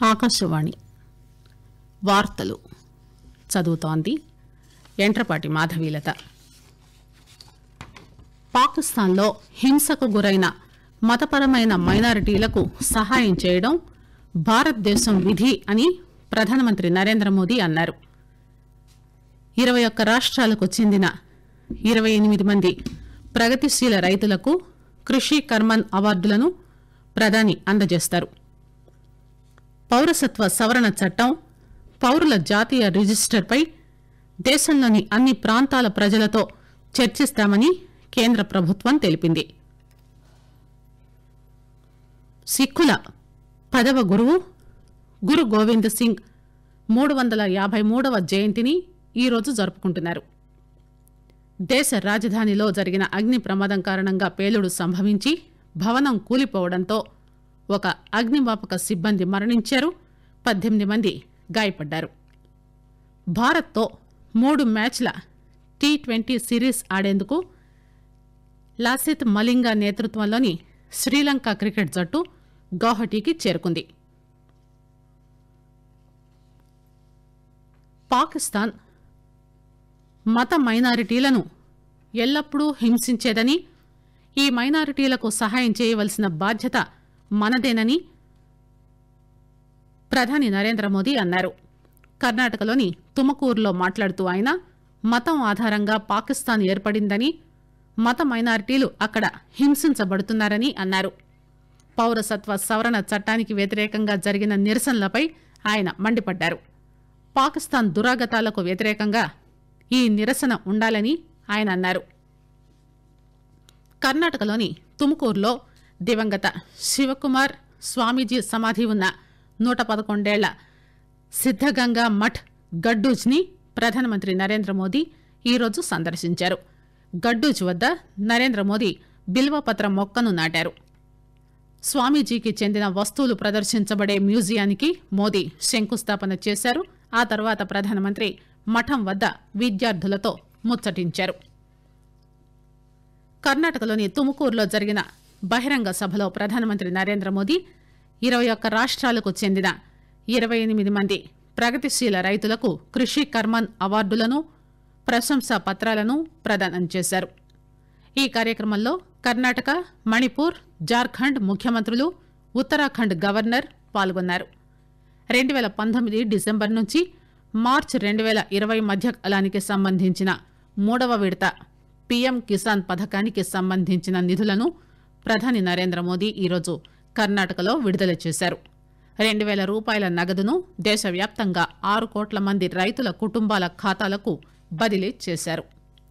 ఆకాశవాణి వార్తలు చదువుతోంది ఎంట్రపాటి మాధవీలత పాకిస్తాన్లో హింసకు గురైన మతపరమైన మైనారిటీలకు సహాయం చేయడం భారతదేశం విధి అని ప్రధానమంత్రి నరేంద్ర మోదీ అన్నారు ఇరవై ఒక్క రాష్ట్రాలకు చెందిన ఇరవై ఎనిమిది మంది ప్రగతిశీల రైతులకు కృషి కర్మన్ అవార్డులను ప్రధాని అందజేస్తారు పౌరసత్వ సవరణ చట్టం పౌరుల జాతీయ రిజిస్టర్పై దేశంలోని అన్ని ప్రాంతాల ప్రజలతో చర్చిస్తామని కేంద్ర ప్రభుత్వం తెలిపింది సిక్కుల పదవ గురువు గురు గోవింద్ సింగ్ మూడు వందల యాభై మూడవ జయంతిని ఈరోజు జరుపుకుంటున్నారు దేశ రాజధానిలో జరిగిన అగ్ని ప్రమాదం కారణంగా పేలుడు సంభవించి భవనం కూలిపోవడంతో ఒక అగ్నిమాపక సిబ్బంది మరణించారు పద్దెనిమిది మంది గాయపడ్డారు భారత్తో మూడు మ్యాచ్ల టీ ట్వంటీ సిరీస్ ఆడేందుకు లాసిత్ మలింగా నేతృత్వంలోని శ్రీలంక క్రికెట్ జట్టు గౌహటికి చేరుకుంది పాకిస్తాన్ మత మైనారిటీలను ఎల్లప్పుడూ హింసించేదని ఈ మైనారిటీలకు సహాయం చేయవలసిన బాధ్యత మనదేనని ప్రధాని నరేంద్ర మోదీ అన్నారు కర్ణాటకలోని తుమకూరులో మాట్లాడుతూ ఆయన మతం ఆధారంగా పాకిస్తాన్ ఏర్పడిందని మత మైనారిటీలు అక్కడ హింసించబడుతున్నారని అన్నారు పౌరసత్వ సవరణ చట్టానికి వ్యతిరేకంగా జరిగిన నిరసనలపై ఆయన మండిపడ్డారు పాకిస్తాన్ దురాగతాలకు వ్యతిరేకంగా ఈ నిరసన ఉండాలని ఆయన అన్నారు కర్ణాటకలోని తుముకూరులో దివంగత శివకుమార్ స్వామీజీ సమాధి ఉన్న నూట పదకొండేళ్ల సిద్దగంగా మఠ్ గడ్డూజ్ ని ప్రధానమంత్రి నరేంద్ర మోదీ ఈరోజు సందర్శించారు గడ్డూజ్ వద్ద నరేంద్ర మోదీ బిల్వపత్ర మొక్కను నాటారు స్వామీజీకి చెందిన వస్తువులు ప్రదర్శించబడే మ్యూజియానికి మోదీ శంకుస్థాపన చేశారు ఆ తర్వాత ప్రధానమంత్రి మఠం వద్ద విద్యార్థులతో ముచ్చటించారు కర్ణాటకలోని తుముకూరులో జరిగిన బహిరంగ సభలో ప్రధానమంత్రి నరేంద్ర మోదీ ఇరవై ఒక్క రాష్ట్రాలకు చెందిన ఇరవై ఎనిమిది మంది ప్రగతిశీల రైతులకు కృషి కర్మన్ అవార్డులను ప్రశంసా పత్రాలను ప్రదానం చేశారు ఈ కార్యక్రమంలో కర్ణాటక మణిపూర్ జార్ఖండ్ ముఖ్యమంత్రులు ఉత్తరాఖండ్ గవర్నర్ పాల్గొన్నారు రెండు వేల పంతొమ్మిది డిసెంబర్ నుంచి మార్చి రెండు వేల ఇరవై మధ్య కాలానికి సంబంధించిన మూడవ విడత పీఎం కిసాన్ పథకానికి సంబంధించిన నిధులను ప్రధాని నరేంద్ర మోదీ ఈరోజు కర్ణాటకలో విడుదల చేశారు రెండు వేల రూపాయల నగదును దేశవ్యాప్తంగా ఆరు కోట్ల మంది రైతుల కుటుంబాల ఖాతాలకు బదిలీ చేశారు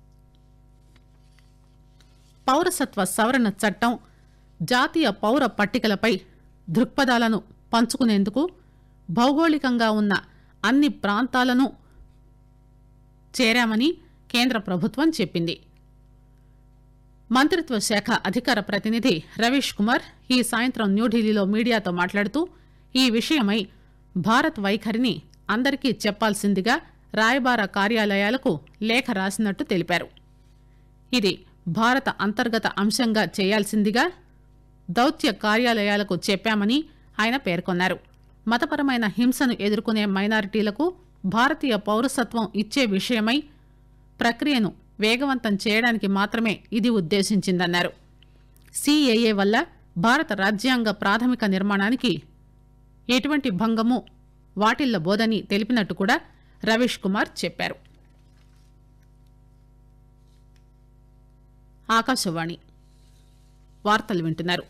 పౌరసత్వ సవరణ చట్టం జాతీయ పౌర పట్టికలపై దృక్పథాలను పంచుకునేందుకు భౌగోళికంగా ఉన్న అన్ని ప్రాంతాలను చేరామని కేంద్ర ప్రభుత్వం చెప్పింది మంత్రిత్వ శాఖ అధికార ప్రతినిధి రవీష్ కుమార్ ఈ సాయంత్రం న్యూఢిల్లీలో మీడియాతో మాట్లాడుతూ ఈ విషయమై భారత్ వైఖరిని అందరికీ చెప్పాల్సిందిగా రాయబార కార్యాలయాలకు లేఖ రాసినట్టు తెలిపారు ఇది భారత అంతర్గత అంశంగా చేయాల్సిందిగా దౌత్య కార్యాలయాలకు చెప్పామని ఆయన పేర్కొన్నారు మతపరమైన హింసను ఎదుర్కొనే మైనారిటీలకు భారతీయ పౌరసత్వం ఇచ్చే విషయమై ప్రక్రియను వేగవంతం చేయడానికి మాత్రమే ఇది ఉద్దేశించిందన్నారు సిఏఏ వల్ల భారత రాజ్యాంగ ప్రాథమిక నిర్మాణానికి ఎటువంటి భంగము వాటిల్లబోదని తెలిపినట్టు కూడా రవీష్ కుమార్ చెప్పారు ఆకాశవాణి వార్తలు వింటున్నారు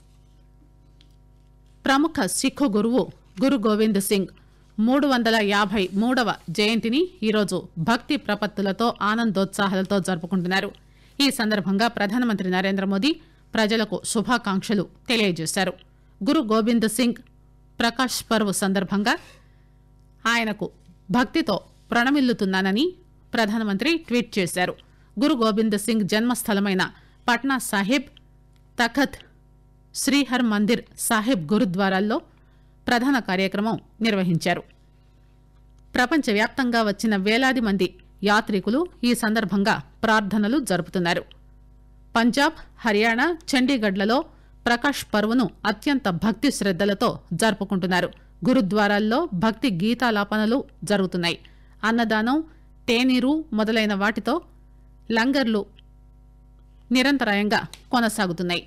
ప్రముఖ సిక్కు గురువు గురు గోవింద్ సింగ్ మూడు వందల యాభై మూడవ జయంతిని ఈరోజు భక్తి ప్రపత్తులతో ఆనందోత్సాహాలతో జరుపుకుంటున్నారు ఈ సందర్భంగా ప్రధానమంత్రి నరేంద్ర మోదీ ప్రజలకు శుభాకాంక్షలు తెలియజేశారు గురు గోవింద్ సింగ్ ప్రకాష్ పర్వ్ సందర్భంగా ఆయనకు భక్తితో ప్రణమిల్లుతున్నానని ప్రధానమంత్రి ట్వీట్ చేశారు గురు గోవింద్ సింగ్ జన్మస్థలమైన పట్నా సాహిబ్ తఖత్ శ్రీహర్ మందిర్ సాహిబ్ గురుద్వారాల్లో ప్రధాన కార్యక్రమం నిర్వహించారు ప్రపంచవ్యాప్తంగా వచ్చిన వేలాది మంది యాత్రికులు ఈ సందర్భంగా ప్రార్థనలు జరుపుతున్నారు పంజాబ్ హర్యానా చండీగఢ్లలో ప్రకాష్ పర్వను అత్యంత భక్తి శ్రద్దలతో జరుపుకుంటున్నారు గురుద్వారాల్లో భక్తి గీతాలాపనలు జరుగుతున్నాయి అన్నదానం తేనీరు మొదలైన వాటితో లంగర్లు నిరంతరాయంగా కొనసాగుతున్నాయి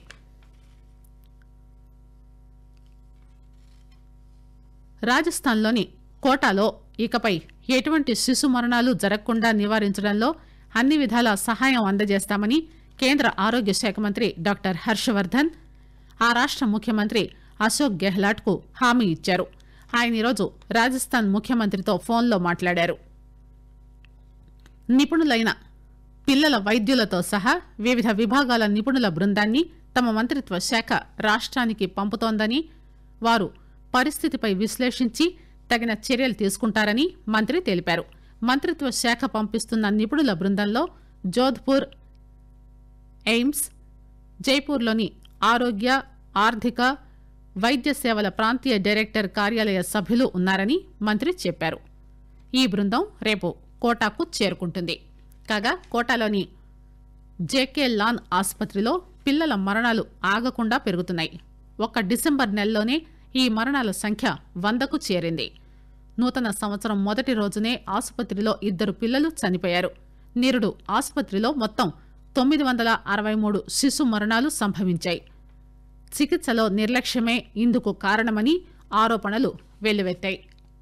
రాజస్థాన్లోని కోటాలో ఇకపై ఎటువంటి శిశు మరణాలు జరగకుండా నివారించడంలో అన్ని విధాల సహాయం అందజేస్తామని కేంద్ర ఆరోగ్య శాఖ మంత్రి డాక్టర్ హర్షవర్ధన్ ఆ రాష్ట ముఖ్యమంత్రి అశోక్ గెహ్లాట్ కు హామీ ఇచ్చారు ఆయన ఈరోజు రాజస్థాన్ ముఖ్యమంత్రితో ఫోన్లో మాట్లాడారు నిపుణులైన పిల్లల వైద్యులతో సహా వివిధ విభాగాల నిపుణుల బృందాన్ని తమ మంత్రిత్వ శాఖ రాష్ట్రానికి పంపుతోందని వారు పరిస్థితిపై విశ్లేషించి తగిన చర్యలు తీసుకుంటారని మంత్రి తెలిపారు మంత్రిత్వ శాఖ పంపిస్తున్న నిపుణుల బృందంలో జోధ్పూర్ ఎయిమ్స్ జైపూర్లోని ఆరోగ్య ఆర్థిక వైద్య సేవల ప్రాంతీయ డైరెక్టర్ కార్యాలయ సభ్యులు ఉన్నారని మంత్రి చెప్పారు ఈ బృందం రేపు కోటాకు చేరుకుంటుంది కాగా కోటాలోని జేకే లాన్ ఆసుపత్రిలో పిల్లల మరణాలు ఆగకుండా పెరుగుతున్నాయి ఒక్క డిసెంబర్ నెలలోనే ఈ మరణాల సంఖ్య వందకు చేరింది నూతన సంవత్సరం మొదటి రోజునే ఆసుపత్రిలో ఇద్దరు పిల్లలు చనిపోయారు నిరుడు ఆసుపత్రిలో మొత్తం తొమ్మిది వందల అరవై మూడు శిశు మరణాలు సంభవించాయి చికిత్సలో నిర్లక్ష్యమే ఇందుకు కారణమని ఆరోపణలు వెల్లువెత్తాయి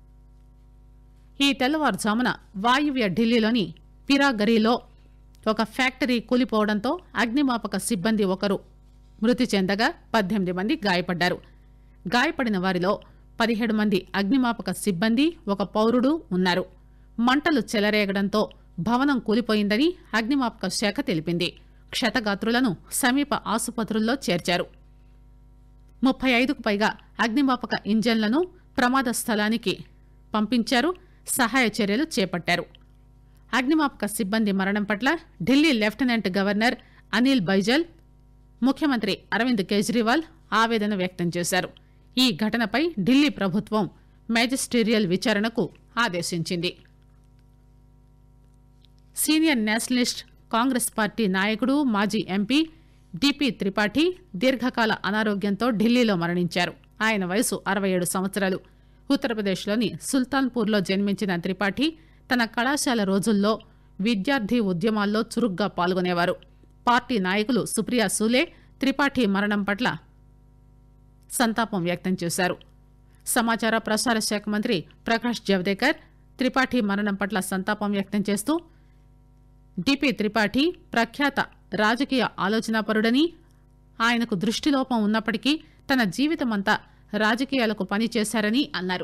ఈ తెల్లవారుజామున వాయువ్య ఢిల్లీలోని పిరాగరిలో ఒక ఫ్యాక్టరీ కూలిపోవడంతో అగ్నిమాపక సిబ్బంది ఒకరు మృతి చెందగా పద్దెనిమిది మంది గాయపడ్డారు గాయపడిన వారిలో పదిహేడు మంది అగ్నిమాపక సిబ్బంది ఒక పౌరుడు ఉన్నారు మంటలు చెలరేగడంతో భవనం కూలిపోయిందని అగ్నిమాపక శాఖ తెలిపింది క్షతగాత్రులను సమీప ఆసుపత్రుల్లో చేర్చారు ముప్పై ఐదుకు పైగా అగ్నిమాపక ఇంజన్లను ప్రమాద స్థలానికి పంపించారు సహాయ చర్యలు చేపట్టారు అగ్నిమాపక సిబ్బంది మరణం పట్ల ఢిల్లీ లెఫ్టినెంట్ గవర్నర్ అనిల్ బైజల్ ముఖ్యమంత్రి అరవింద్ కేజ్రీవాల్ ఆవేదన వ్యక్తం చేశారు ఈ ఘటనపై ఢిల్లీ ప్రభుత్వం మేజిస్టీరియల్ విచారణకు ఆదేశించింది సీనియర్ నేషనలిస్ట్ కాంగ్రెస్ పార్టీ నాయకుడు మాజీ ఎంపీ డిపి త్రిపాఠి దీర్ఘకాల అనారోగ్యంతో ఢిల్లీలో మరణించారు ఆయన వయసు అరవై ఏడు సంవత్సరాలు ఉత్తరప్రదేశ్లోని సుల్తాన్పూర్లో జన్మించిన త్రిపాఠి తన కళాశాల రోజుల్లో విద్యార్థి ఉద్యమాల్లో చురుగ్గా పాల్గొనేవారు పార్టీ నాయకులు సుప్రియా సూలే త్రిపాఠి మరణం పట్ల సంతాపం వ్యక్తం చేశారు సమాచార ప్రసార శాఖ మంత్రి ప్రకాష్ జవదేకర్ త్రిపాఠి మరణం పట్ల సంతాపం వ్యక్తం చేస్తూ డిపి త్రిపాఠి ప్రఖ్యాత రాజకీయ ఆలోచనాపరుడని ఆయనకు దృష్టిలోపం ఉన్నప్పటికీ తన జీవితమంతా రాజకీయాలకు పనిచేశారని అన్నారు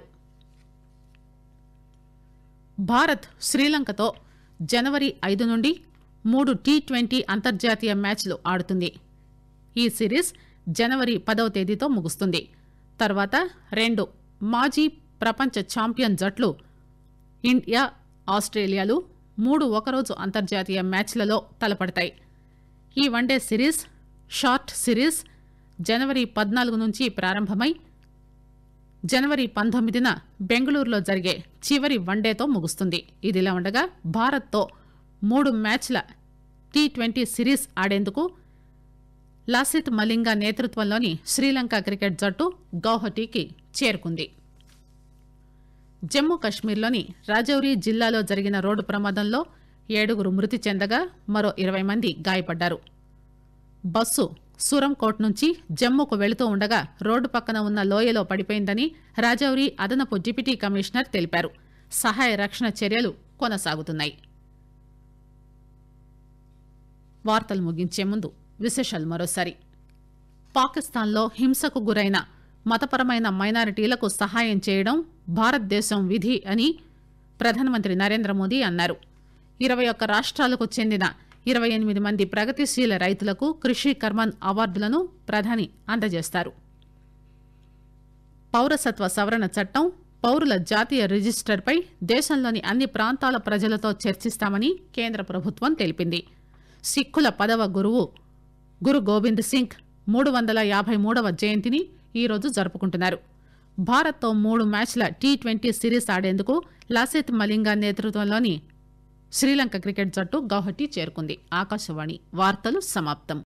భారత్ శ్రీలంకతో జనవరి ఐదు నుండి మూడు టీ ట్వంటీ అంతర్జాతీయ మ్యాచ్లు ఆడుతుంది ఈ సిరీస్ జనవరి పదవ తేదీతో ముగుస్తుంది తర్వాత రెండు మాజీ ప్రపంచ ఛాంపియన్ జట్లు ఇండియా ఆస్ట్రేలియాలు మూడు ఒకరోజు అంతర్జాతీయ మ్యాచ్లలో తలపడతాయి ఈ వన్డే సిరీస్ షార్ట్ సిరీస్ జనవరి పద్నాలుగు నుంచి ప్రారంభమై జనవరి పంతొమ్మిదిన బెంగళూరులో జరిగే చివరి వన్డేతో ముగుస్తుంది ఇదిలా ఉండగా భారత్తో మూడు మ్యాచ్ల టీ ట్వంటీ సిరీస్ ఆడేందుకు లాసిత్ మలింగా నేతృత్వంలోని శ్రీలంక క్రికెట్ జట్టు గౌహటీకి చేరుకుంది జమ్మూ కశ్మీర్లోని రాజౌరి జిల్లాలో జరిగిన రోడ్డు ప్రమాదంలో ఏడుగురు మృతి చెందగా మరో ఇరవై మంది గాయపడ్డారు బస్సు సూరంకోట్ నుంచి జమ్మూకు వెళుతూ ఉండగా రోడ్డు పక్కన ఉన్న లోయలో పడిపోయిందని రాజౌరి అదనపు డిప్యూటీ కమిషనర్ తెలిపారు సహాయ రక్షణ చర్యలు కొనసాగుతున్నాయి వార్తలు ముగించే ముందు విశేషాలు మరోసారి పాకిస్తాన్లో హింసకు గురైన మతపరమైన మైనారిటీలకు సహాయం చేయడం భారతదేశం విధి అని ప్రధానమంత్రి నరేంద్ర మోదీ అన్నారు ఇరవై ఒక్క రాష్ట్రాలకు చెందిన ఇరవై ఎనిమిది మంది ప్రగతిశీల రైతులకు కృషి కర్మన్ అవార్డులను ప్రధాని అందజేస్తారు పౌరసత్వ సవరణ చట్టం పౌరుల జాతీయ రిజిస్టర్పై దేశంలోని అన్ని ప్రాంతాల ప్రజలతో చర్చిస్తామని కేంద్ర ప్రభుత్వం తెలిపింది సిక్కుల పదవ గురువు గురు గోవింద్ సింగ్ మూడు వందల యాభై మూడవ జయంతిని ఈరోజు జరుపుకుంటున్నారు భారత్తో మూడు మ్యాచ్ల టీ ట్వంటీ సిరీస్ ఆడేందుకు లాసిత్ మలింగా నేతృత్వంలోని శ్రీలంక క్రికెట్ జట్టు గౌహటి చేరుకుంది ఆకాశవాణి వార్తలు సమాప్తం